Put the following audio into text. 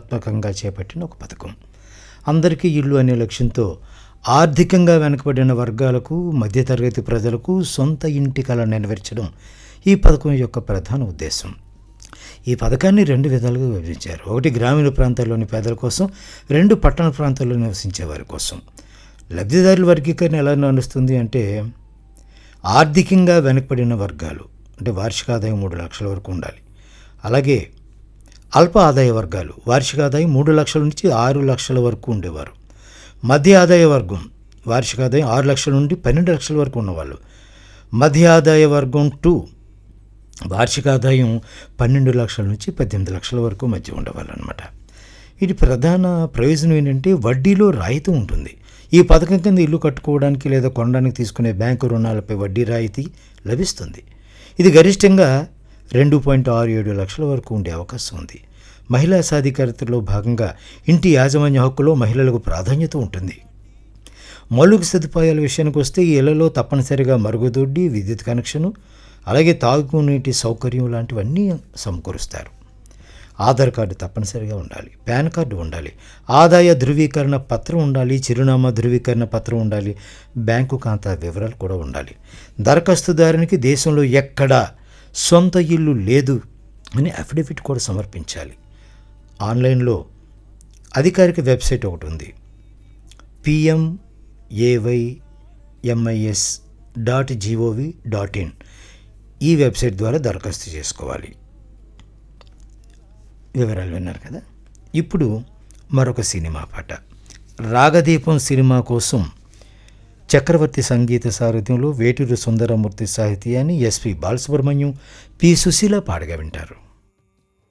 ప్రతిష్టాత్మకంగా చేపట్టిన ఒక పథకం అందరికీ ఇల్లు అనే లక్ష్యంతో ఆర్థికంగా వెనుకబడిన వర్గాలకు మధ్యతరగతి ప్రజలకు సొంత ఇంటి కళ నెరవేర్చడం ఈ పథకం యొక్క ప్రధాన ఉద్దేశం ఈ పథకాన్ని రెండు విధాలుగా విభజించారు ఒకటి గ్రామీణ ప్రాంతాల్లోని పేదల కోసం రెండు పట్టణ ప్రాంతాల్లో నివసించే వారి కోసం లబ్ధిదారుల వర్గీకరణ ఎలా నడుస్తుంది అంటే ఆర్థికంగా వెనకబడిన వర్గాలు అంటే వార్షిక ఆదాయం మూడు లక్షల వరకు ఉండాలి అలాగే అల్ప ఆదాయ వర్గాలు వార్షిక ఆదాయం మూడు లక్షల నుంచి ఆరు లక్షల వరకు ఉండేవారు మధ్య ఆదాయ వర్గం వార్షిక ఆదాయం ఆరు లక్షల నుండి పన్నెండు లక్షల వరకు ఉన్నవాళ్ళు మధ్య ఆదాయ వర్గం టూ వార్షిక ఆదాయం పన్నెండు లక్షల నుంచి పద్దెనిమిది లక్షల వరకు మధ్య ఉండేవాళ్ళు అనమాట ఇది ప్రధాన ప్రయోజనం ఏంటంటే వడ్డీలో రాయితీ ఉంటుంది ఈ పథకం కింద ఇల్లు కట్టుకోవడానికి లేదా కొనడానికి తీసుకునే బ్యాంకు రుణాలపై వడ్డీ రాయితీ లభిస్తుంది ఇది గరిష్టంగా రెండు పాయింట్ ఆరు ఏడు లక్షల వరకు ఉండే అవకాశం ఉంది మహిళా సాధికారతలో భాగంగా ఇంటి యాజమాన్య హక్కులో మహిళలకు ప్రాధాన్యత ఉంటుంది మౌలిక సదుపాయాల విషయానికి వస్తే ఈ ఇళ్లలో తప్పనిసరిగా మరుగుదొడ్డి విద్యుత్ కనెక్షను అలాగే తాగునీటి సౌకర్యం లాంటివన్నీ సమకూరుస్తారు ఆధార్ కార్డు తప్పనిసరిగా ఉండాలి పాన్ కార్డు ఉండాలి ఆదాయ ధృవీకరణ పత్రం ఉండాలి చిరునామా ధృవీకరణ పత్రం ఉండాలి బ్యాంకు ఖాతా వివరాలు కూడా ఉండాలి దరఖాస్తుదారునికి దేశంలో ఎక్కడా సొంత ఇల్లు లేదు అని అఫిడవిట్ కూడా సమర్పించాలి ఆన్లైన్లో అధికారిక వెబ్సైట్ ఒకటి ఉంది PMAYMIS dot GOV dot in ఈ వెబ్సైట్ ద్వారా దరఖాస్తు చేసుకోవాలి వివరాలు విన్నారు కదా ఇప్పుడు మరొక సినిమా పాట రాగదీపం సినిమా కోసం చక్రవర్తి సంగీత సారథ్యంలో వేటూరు సుందరమూర్తి సాహిత్యాన్ని ఎస్పి బాలసుబ్రహ్మణ్యం పి సుశీల పాడగా వింటారు